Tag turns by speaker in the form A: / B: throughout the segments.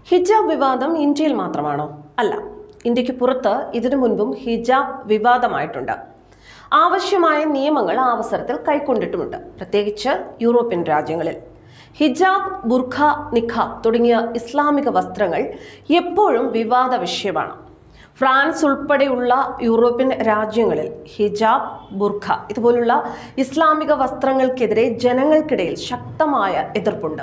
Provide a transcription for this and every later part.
A: ഹിജാബ് വിവാദം ഇന്ത്യയിൽ മാത്രമാണോ അല്ല ഇന്ത്യക്ക് പുറത്ത് ഇതിനു മുൻപും ഹിജാബ് വിവാദമായിട്ടുണ്ട് ആവശ്യമായ നിയമങ്ങൾ ആ അവസരത്തിൽ കൈക്കൊണ്ടിട്ടുമുണ്ട് പ്രത്യേകിച്ച് യൂറോപ്യൻ രാജ്യങ്ങളിൽ ഹിജാബ് ബുർഖ നിഖാബ് തുടങ്ങിയ ഇസ്ലാമിക വസ്ത്രങ്ങൾ എപ്പോഴും വിവാദ വിഷയമാണ് ഫ്രാൻസ് ഉൾപ്പെടെയുള്ള യൂറോപ്യൻ രാജ്യങ്ങളിൽ ഹിജാബ് ബുർഖ ഇതുപോലുള്ള ഇസ്ലാമിക വസ്ത്രങ്ങൾക്കെതിരെ ജനങ്ങൾക്കിടയിൽ ശക്തമായ എതിർപ്പുണ്ട്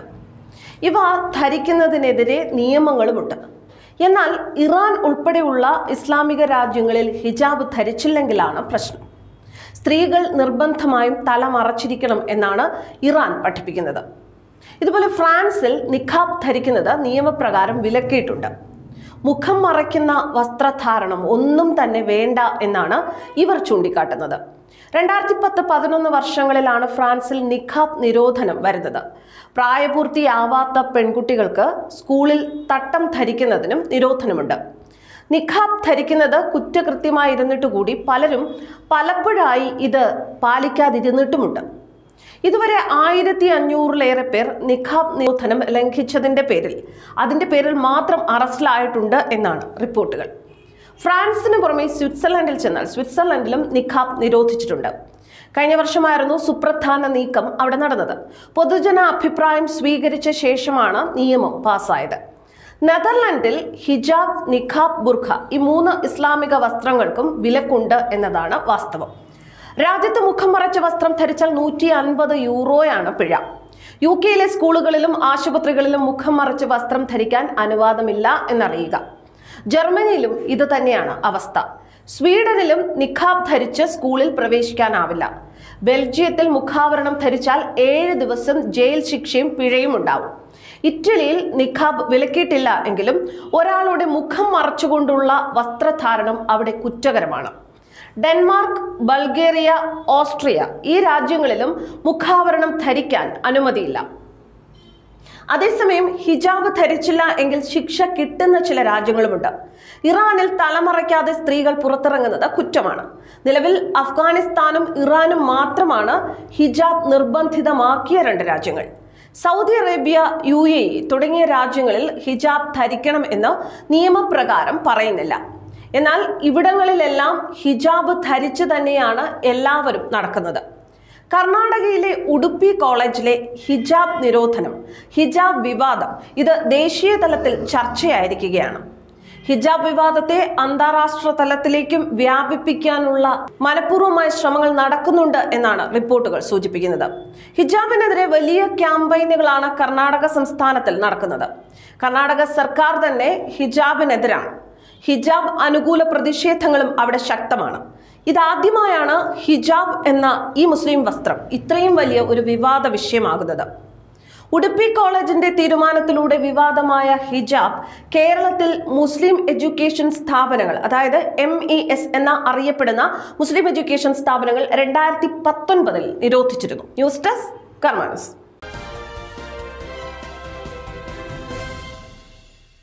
A: ഇവ ധരിക്കുന്നതിനെതിരെ നിയമങ്ങളുമുണ്ട് എന്നാൽ ഇറാൻ ഉൾപ്പെടെയുള്ള ഇസ്ലാമിക രാജ്യങ്ങളിൽ ഹിജാബ് ധരിച്ചില്ലെങ്കിലാണ് പ്രശ്നം സ്ത്രീകൾ നിർബന്ധമായും തല മറച്ചിരിക്കണം എന്നാണ് ഇറാൻ പഠിപ്പിക്കുന്നത് ഇതുപോലെ ഫ്രാൻസിൽ നിഖാബ് ധരിക്കുന്നത് നിയമപ്രകാരം വിലക്കിയിട്ടുണ്ട് മുഖം മറയ്ക്കുന്ന വസ്ത്രധാരണം ഒന്നും തന്നെ വേണ്ട എന്നാണ് ഇവർ ചൂണ്ടിക്കാട്ടുന്നത് രണ്ടായിരത്തി പത്ത് പതിനൊന്ന് വർഷങ്ങളിലാണ് ഫ്രാൻസിൽ നിഖാബ് നിരോധനം വരുന്നത് പ്രായപൂർത്തിയാവാത്ത പെൺകുട്ടികൾക്ക് സ്കൂളിൽ തട്ടം ധരിക്കുന്നതിനും നിരോധനമുണ്ട് നിഖാബ് ധരിക്കുന്നത് കുറ്റകൃത്യമായിരുന്നിട്ട് കൂടി പലരും പലപ്പോഴായി ഇത് പാലിക്കാതിരുന്നിട്ടുമുണ്ട് ഇതുവരെ ആയിരത്തി അഞ്ഞൂറിലേറെ പേർ നിഖാബ് നിരോധനം ലംഘിച്ചതിന്റെ പേരിൽ അതിന്റെ പേരിൽ മാത്രം അറസ്റ്റിലായിട്ടുണ്ട് എന്നാണ് റിപ്പോർട്ടുകൾ ഫ്രാൻസിന് പുറമെ സ്വിറ്റ്സർലൻഡിൽ ചെന്നാൽ സ്വിറ്റ്സർലൻഡിലും നിഖാബ് നിരോധിച്ചിട്ടുണ്ട് കഴിഞ്ഞ വർഷമായിരുന്നു സുപ്രധാന നീക്കം അവിടെ നടന്നത് പൊതുജന അഭിപ്രായം സ്വീകരിച്ച ശേഷമാണ് നിയമം പാസ്സായത് നെതർലൻഡിൽ ഹിജാബ് നിഖാബ് ബുർഖ ഈ മൂന്ന് ഇസ്ലാമിക വസ്ത്രങ്ങൾക്കും വിലക്കുണ്ട് എന്നതാണ് വാസ്തവം രാജ്യത്ത് മുഖം മറച്ച വസ്ത്രം ധരിച്ചാൽ നൂറ്റി അൻപത് യൂറോയാണ് പിഴ യു കെയിലെ സ്കൂളുകളിലും ആശുപത്രികളിലും മുഖം മറച്ച് വസ്ത്രം ധരിക്കാൻ അനുവാദമില്ല എന്നറിയുക ജർമ്മനിയിലും ഇത് തന്നെയാണ് അവസ്ഥ സ്വീഡനിലും നിഖാബ് ധരിച്ച് സ്കൂളിൽ പ്രവേശിക്കാനാവില്ല ബെൽജിയത്തിൽ മുഖാവരണം ധരിച്ചാൽ ഏഴ് ദിവസം ജയിൽ ശിക്ഷയും പിഴയും ഉണ്ടാവും ഇറ്റലിയിൽ നിഖാബ് വിലക്കിയിട്ടില്ല എങ്കിലും ഒരാളുടെ മുഖം മറച്ചുകൊണ്ടുള്ള വസ്ത്രധാരണം അവിടെ കുറ്റകരമാണ് ഡെൻമാർക്ക് ബൾഗേറിയ ഓസ്ട്രിയ ഈ രാജ്യങ്ങളിലും മുഖാവരണം ധരിക്കാൻ അനുമതിയില്ല അതേസമയം ഹിജാബ് ധരിച്ചില്ല എങ്കിൽ ശിക്ഷ കിട്ടുന്ന ചില രാജ്യങ്ങളുമുണ്ട് ഇറാനിൽ തലമറയ്ക്കാതെ സ്ത്രീകൾ പുറത്തിറങ്ങുന്നത് കുറ്റമാണ് നിലവിൽ അഫ്ഗാനിസ്ഥാനും ഇറാനും മാത്രമാണ് ഹിജാബ് നിർബന്ധിതമാക്കിയ രണ്ട് രാജ്യങ്ങൾ Saudi Arabia U A E തുടങ്ങിയ രാജ്യങ്ങളിൽ ഹിജാബ് ധരിക്കണം എന്ന് നിയമപ്രകാരം പറയുന്നില്ല എന്നാൽ ഇവിടങ്ങളിലെല്ലാം ഹിജാബ് ധരിച്ചു തന്നെയാണ് എല്ലാവരും നടക്കുന്നത് കർണാടകയിലെ ഉടുപ്പി കോളേജിലെ ഹിജാബ് നിരോധനം ഹിജാബ് വിവാദം ഇത് ദേശീയ തലത്തിൽ ചർച്ചയായിരിക്കുകയാണ് ഹിജാബ് വിവാദത്തെ അന്താരാഷ്ട്ര തലത്തിലേക്കും വ്യാപിപ്പിക്കാനുള്ള മനഃപൂർവ്വമായ ശ്രമങ്ങൾ നടക്കുന്നുണ്ട് എന്നാണ് റിപ്പോർട്ടുകൾ സൂചിപ്പിക്കുന്നത് ഹിജാബിനെതിരെ വലിയ ക്യാമ്പയിനുകളാണ് കർണാടക സംസ്ഥാനത്തിൽ നടക്കുന്നത് കർണാടക സർക്കാർ തന്നെ ഹിജാബിനെതിരാണ് ഹിജാബ് അനുകൂല പ്രതിഷേധങ്ങളും അവിടെ ശക്തമാണ് ഇതാദ്യമായാണ് ഹിജാബ് എന്ന ഈ മുസ്ലിം വസ്ത്രം ഇത്രയും വലിയ ഒരു വിവാദ വിഷയമാകുന്നത് ഉടുപ്പി കോളേജിന്റെ തീരുമാനത്തിലൂടെ വിവാദമായ ഹിജാബ് കേരളത്തിൽ മുസ്ലിം എഡ്യൂക്കേഷൻ സ്ഥാപനങ്ങൾ അതായത് എം ഇ എസ് എന്ന അറിയപ്പെടുന്ന മുസ്ലിം എഡ്യൂക്കേഷൻ സ്ഥാപനങ്ങൾ രണ്ടായിരത്തി പത്തൊൻപതിൽ നിരോധിച്ചിരുന്നു ന്യൂസ് ഡെസ്ക് കർമാനസ്